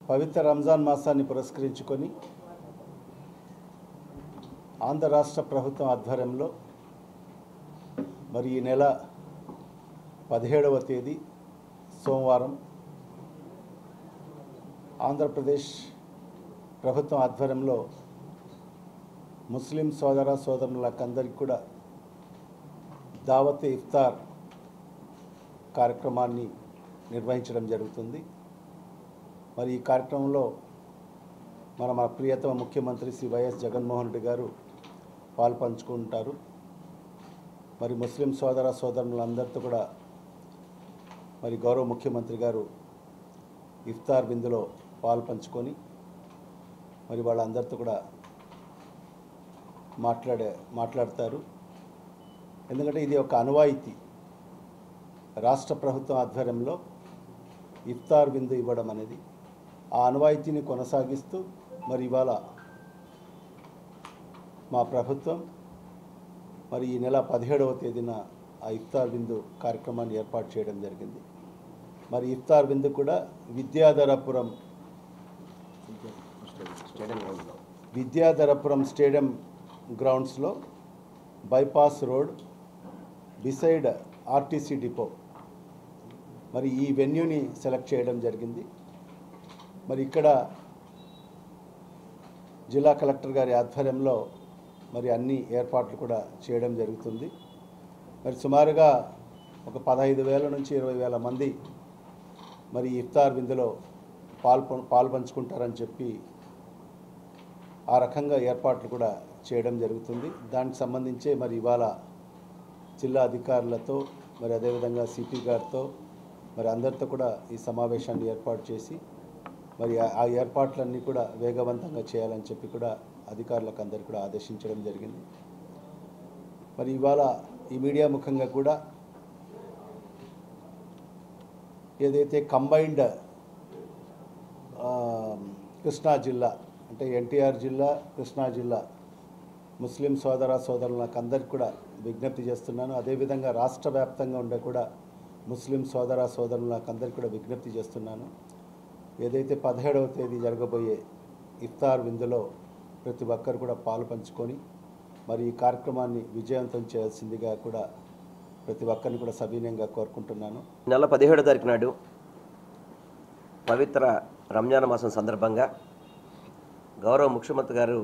పవిత్ర రంజాన్ మాసాన్ని పురస్కరించుకొని ఆంధ్ర రాష్ట్ర ప్రభుత్వం ఆధ్వర్యంలో మరి ఈ నెల పదిహేడవ తేదీ సోమవారం ఆంధ్రప్రదేశ్ ప్రభుత్వం ఆధ్వర్యంలో ముస్లిం సోదర సోదరులకందరికీ కూడా దావత్ ఇఫ్తార్ కార్యక్రమాన్ని నిర్వహించడం జరుగుతుంది మరి ఈ కార్యక్రమంలో మన మన ప్రియతమ ముఖ్యమంత్రి శ్రీ వైఎస్ జగన్మోహన్ రెడ్డి గారు పాల్పంచుకుంటారు మరి ముస్లిం సోదర సోదరులందరితో కూడా మరి గౌరవ ముఖ్యమంత్రి గారు ఇఫ్తార్ విందులో పాల్పంచుకొని మరి వాళ్ళందరితో కూడా మాట్లాడే మాట్లాడతారు ఎందుకంటే ఇది ఒక అనువాయితీ రాష్ట్ర ప్రభుత్వం ఆధ్వర్యంలో ఇఫ్తార్ విందు ఇవ్వడం అనేది ఆ అనువాయితీని కొనసాగిస్తూ మరి ఇవాళ మా ప్రభుత్వం మరి ఈ నెల పదిహేడవ తేదీన ఆ ఇఫ్తార్ విందు కార్యక్రమాన్ని ఏర్పాటు చేయడం జరిగింది మరి ఇఫ్తార్ విందు కూడా విద్యాధరపురం స్టేడియం గ్రౌండ్లో విద్యాధరపురం స్టేడియం గ్రౌండ్స్లో bypass road beside RTC depot మరి ఈ వెన్యూని సెలెక్ట్ చేయడం జరిగింది మరి ఇక్కడ జిల్లా కలెక్టర్ గారి ఆధ్వర్యంలో మరి అన్ని ఏర్పాట్లు కూడా చేయడం జరుగుతుంది మరి సుమారుగా ఒక పదహైదు వేల నుంచి ఇరవై వేల మంది మరి ఈ ఇఫ్తార్ విందులో పాల్పొ పాల్పంచుకుంటారని చెప్పి ఆ రకంగా ఏర్పాట్లు కూడా చేయడం జరుగుతుంది దానికి సంబంధించే మరి ఇవాళ జిల్లా అధికారులతో మరి అదేవిధంగా సిపి గారితో మరి అందరితో కూడా ఈ సమావేశాన్ని ఏర్పాటు చేసి మరి ఆ- ఆ ఏర్పాట్లన్నీ కూడా వేగవంతంగా చేయాలని చెప్పి కూడా అధికారులకు అందరికీ కూడా ఆదేశించడం జరిగింది మరి ఇవాళ ఈ మీడియా ముఖంగా కూడా ఏదైతే కంబైన్డ్ ఆ, కృష్ణా జిల్లా అంటే ఎన్టీఆర్ జిల్లా కృష్ణా జిల్లా ముస్లిం సోదర సోదరులకు అందరికీ కూడా విజ్ఞప్తి చేస్తున్నాను అదేవిధంగా రాష్ట్ర వ్యాప్తంగా ఉండే కూడా ముస్లిం సోదర సోదరులకు అందరికీ కూడా విజ్ఞప్తి చేస్తున్నాను ఏదైతే పదిహేడవ తేదీ జరగబోయే ఇఫ్తార్ విందులో ప్రతి ఒక్కరు కూడా పాలు పంచుకొని మరి ఈ కార్యక్రమాన్ని విజయవంతం చేయాల్సిందిగా కూడా ప్రతి ఒక్కరిని కూడా సవినయంగా కోరుకుంటున్నాను నెల పదిహేడో తారీఖు నాడు పవిత్ర రంజాన్ మాసం సందర్భంగా గౌరవ ముఖ్యమంత్రి గారు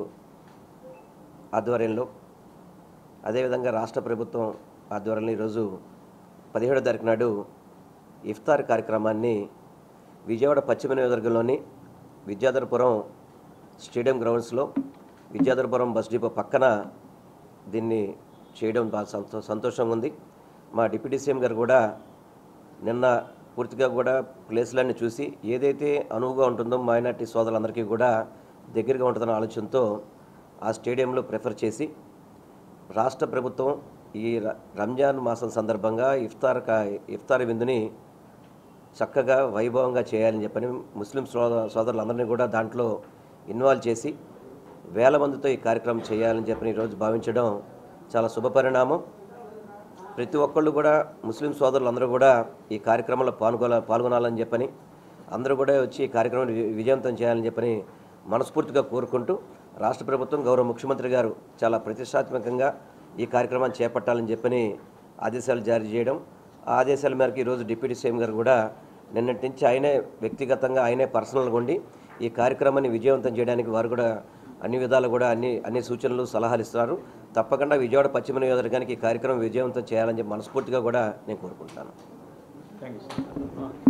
ఆధ్వర్యంలో అదేవిధంగా రాష్ట్ర ప్రభుత్వం ఆధ్వర్యంలో ఈరోజు పదిహేడో తారీఖు నాడు ఇఫ్తార్ కార్యక్రమాన్ని విజయవాడ పశ్చిమ నియోజకవర్గంలోని విద్యాధరపురం స్టేడియం గ్రౌండ్స్లో విద్యాధరపురం బస్ డిపో పక్కన దీన్ని చేయడం బాగా సంతో సంతోషంగా ఉంది మా డిప్యూటీ సీఎం గారు కూడా నిన్న పూర్తిగా కూడా ప్లేస్లన్నీ చూసి ఏదైతే అనువుగా ఉంటుందో మైనార్టీ సోదరులందరికీ కూడా దగ్గరగా ఉంటుందన్న ఆలోచనతో ఆ స్టేడియంలో ప్రిఫర్ చేసి రాష్ట్ర ప్రభుత్వం ఈ ర- రంజాన్ మాసం సందర్భంగా ఇఫ్తార్ కా- ఇఫ్తార్ విందుని చక్కగా వైభవంగా చేయాలని చెప్పని ముస్లిం సోద సోదరులందరినీ కూడా దాంట్లో ఇన్వాల్వ్ చేసి వేల మందితో ఈ కార్యక్రమం చేయాలని చెప్పని ఈరోజు భావించడం చాలా శుభపరిణామం ప్రతి ఒక్కళ్ళు కూడా ముస్లిం సోదరులందరూ కూడా ఈ కార్యక్రమంలో పాల్గొన పాల్గొనాలని చెప్పని అందరూ కూడా వచ్చి ఈ కార్యక్రమాన్ని వి- విజయవంతం చేయాలని చెప్పని మనస్ఫూర్తిగా కోరుకుంటూ రాష్ట్ర ప్రభుత్వం గౌరవ ముఖ్యమంత్రి గారు చాలా ప్రతిష్టాత్మకంగా ఈ కార్యక్రమాన్ని చేపట్టాలని చెప్పని ఆదేశాలు జారీ చేయడం ఆ ఆదేశాల మేరకు ఈరోజు డిప్యూటీ సీఎం గారు కూడా నిన్నటి నుంచి ఆయనే వ్యక్తిగతంగా ఆయనే పర్సనల్గా ఉండి ఈ కార్యక్రమాన్ని విజయవంతం చేయడానికి వారు కూడా అన్ని విధాలు కూడా అన్ని అన్ని సూచనలు సలహాలు ఇస్తున్నారు తప్పకుండా విజయవాడ పశ్చిమ నియోజకవర్గానికి ఈ కార్యక్రమం విజయవంతం చేయాలని చెప్పి మనస్ఫూర్తిగా కూడా నేను కోరుకుంటున్నాను